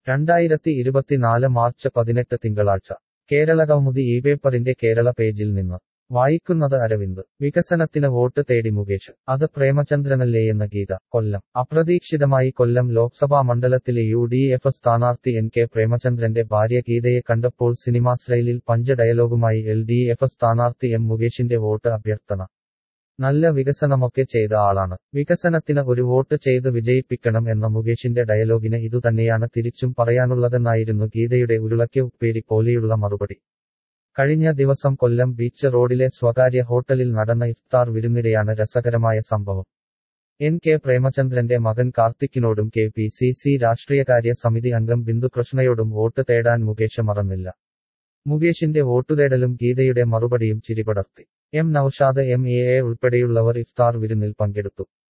രണ്ടായിരത്തി ഇരുപത്തിനാല് മാർച്ച് പതിനെട്ട് തിങ്കളാഴ്ച കേരള കൗമുദി ഈ പേപ്പറിന്റെ കേരള പേജിൽ നിന്ന് വായിക്കുന്നത് അരവിന്ദ് വികസനത്തിന് വോട്ട് തേടി മുകേഷ് അത് പ്രേമചന്ദ്രനല്ലേയെന്ന ഗീത കൊല്ലം അപ്രതീക്ഷിതമായി കൊല്ലം ലോക്സഭാ മണ്ഡലത്തിലെ യു ഡി എഫ് സ്ഥാനാർത്ഥി എൻ കെ പ്രേമചന്ദ്രന്റെ ഭാര്യ ഗീതയെ കണ്ടപ്പോൾ സിനിമാ സ്റ്റൈലിൽ പഞ്ച് ഡയലോഗുമായി എൽ ഡി എഫ് സ്ഥാനാർത്ഥി എം മുകേഷിന്റെ വോട്ട് അഭ്യർത്ഥന നല്ല വികസനമൊക്കെ ചെയ്ത ആളാണ് വികസനത്തിന് ഒരു വോട്ട് ചെയ്ത് വിജയിപ്പിക്കണം എന്ന മുകേഷിന്റെ ഡയലോഗിന് ഇതുതന്നെയാണ് തിരിച്ചും പറയാനുള്ളതെന്നായിരുന്നു ഗീതയുടെ ഉരുളയ്ക്ക് ഉപ്പേരി പോലെയുള്ള മറുപടി കഴിഞ്ഞ ദിവസം കൊല്ലം ബീച്ച് റോഡിലെ സ്വകാര്യ ഹോട്ടലിൽ നടന്ന ഇഫ്താർ വിരുന്നിടെയാണ് രസകരമായ സംഭവം എൻ കെ പ്രേമചന്ദ്രന്റെ മകൻ കാർത്തിക്കിനോടും കെ പി സി സി രാഷ്ട്രീയകാര്യ സമിതി അംഗം ബിന്ദുകൃഷ്ണയോടും വോട്ട് തേടാൻ മുകേഷ് മറന്നില്ല മുകേഷിന്റെ വോട്ടുതേടലും ഗീതയുടെ മറുപടിയും ചിരിപടർത്തി M Noushad M A A ഉൾപ്പെടെയുള്ളവർ ഇഫ്താർ വിരുന്നിൽ പങ്കെടുത്തു